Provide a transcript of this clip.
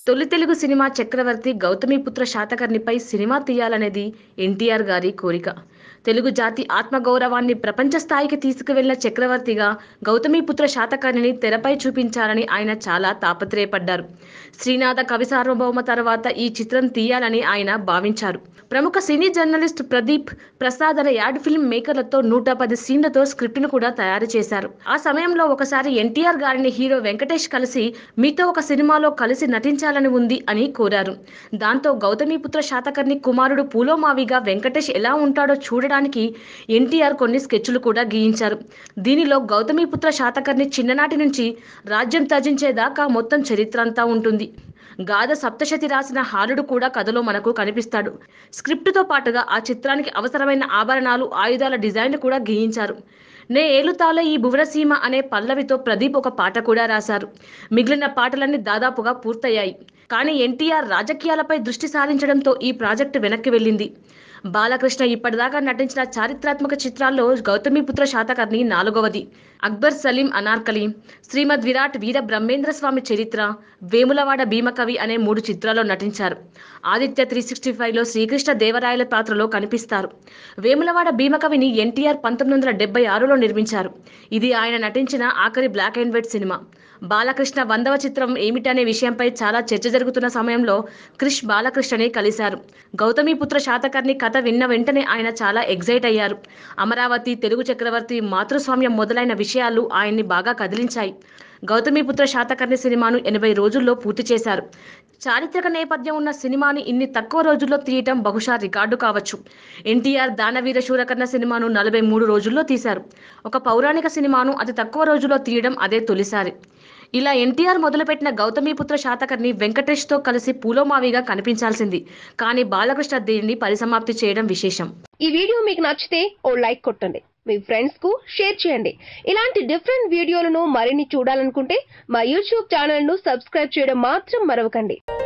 తొలి తెలుగు సినిమా చక్రవర్తి గౌతమిపుత్ర శాతకర్ణిపై సినిమా తీయాలనేది ఎన్టీఆర్ గారి కోరిక తెలుగు జాతి ఆత్మగౌరవాన్ని ప్రపంచ స్థాయికి తీసుకువెళ్లిన చక్రవర్తిగా గౌతమిపుత్ర శాతకర్ణిని తెరపై చూపించాలని ఆయన చాలా తాపత్రయపడ్డారు శ్రీనాథ కవి సార్వభౌమ తర్వాత ఈ చిత్రం తీయాలని ఆయన భావించారు ప్రముఖ సినీ జర్నలిస్ట్ ప్రదీప్ ప్రసాద్ అనే యాడ్ ఫిల్మ్ మేకర్లతో నూట పది సీన్లతో స్క్రిప్ట్ను కూడా తయారు చేశారు ఆ సమయంలో ఒకసారి ఎన్టీఆర్ గారిని హీరో వెంకటేష్ కలిసి మీతో ఒక సినిమాలో కలిసి నటించాలని ఉంది అని కోరారు దాంతో గౌతమిపుత్ర శాతకర్ణి కుమారుడు పూలోమావిగా వెంకటేష్ ఎలా ఉంటాడో చూడడానికి ఎన్టీఆర్ కొన్ని స్కెచ్లు కూడా గీయించారు దీనిలో గౌతమిపుత్ర శాతకర్ణి చిన్ననాటి నుంచి రాజ్యం త్యజించేదాకా మొత్తం చరిత్ర అంతా ఉంటుంది గాథ సప్తశతి రాసిన హాలుడు కూడా కథలో మనకు కనిపిస్తాడు స్క్రిప్ట్తో పాటుగా ఆ చిత్రానికి అవసరమైన ఆభరణాలు ఆయుధాల డిజైన్లు కూడా గీయించారు నే ఏలుతాలే ఈ భువనసీమ అనే పల్లవితో ప్రదీప్ ఒక పాట కూడా రాశారు మిగిలిన పాటలన్నీ దాదాపుగా పూర్తయ్యాయి కానీ ఎన్టీఆర్ రాజకీయాలపై దృష్టి సారించడంతో ఈ ప్రాజెక్టు వెనక్కి వెళ్ళింది బాలకృష్ణ ఇప్పటిదాకా నటించిన చారిత్రాత్మక చిత్రాల్లో గౌతమిపుత్ర శాతకర్ణి నాలుగవది అక్బర్ సలీం అనార్కలి శ్రీమద్ విరాట్ వీర బ్రహ్మేంద్ర స్వామి చరిత్ర వేములవాడ భీమకవి అనే మూడు చిత్రాల్లో నటించారు ఆదిత్య త్రీ సిక్స్టీ ఫైవ్లో శ్రీకృష్ణ దేవరాయల పాత్రలో కనిపిస్తారు వేములవాడ భీమకవిని ఎన్టీఆర్ పంతొమ్మిది వందల డెబ్బై ఆరులో నిర్మించారు ఇది ఆయన నటించిన ఆఖరి black and white cinema Balakrishna వందవ చిత్రం ఏమిటనే విషయంపై చాలా చర్చ జరుగుతున్న సమయంలో క్రిష్ బాలకృష్ణని కలిశారు గౌతమిపుత్ర శాతకర్ణి కథ విన్న వెంటనే ఆయన చాలా ఎగ్జైట్ అయ్యారు అమరావతి తెలుగు చక్రవర్తి మాతృస్వామ్యం మొదలైన విషయాలు ఆయన్ని బాగా కదిలించాయి గౌతమిపుత్ర శాతకర్ణి సినిమాను ఎనభై రోజుల్లో పూర్తి చేశారు చారిత్రక నేపథ్యం ఉన్న సినిమాని ఇన్ని తక్కువ రోజుల్లో తీయటం బహుశా రికార్డు కావచ్చు ఎన్టీఆర్ దానవీర శూరకర్ణ సినిమాను నలభై మూడు రోజుల్లో తీశారు ఒక పౌరాణిక సినిమాను అతి తక్కువ రోజుల్లో తీయడం అదే తొలిసారి ఇలా ఎన్టీఆర్ మొదలుపెట్టిన గౌతమిపుత్ర శాతకర్ణి వెంకటేష్తో కలిసి పూలోమావిగా కనిపించాల్సింది కానీ బాలకృష్ణ దీనిని పరిసమాప్తి చేయడం విశేషం ఈ వీడియో మీకు నచ్చితే ఓ లైక్ కొట్టండి మీ ఫ్రెండ్స్ కు షేర్ చేయండి ఇలాంటి డిఫరెంట్ వీడియోలను మరిన్ని చూడాలనుకుంటే మా యూట్యూబ్ ఛానల్ ను సబ్స్క్రైబ్ చేయడం మాత్రం మరవకండి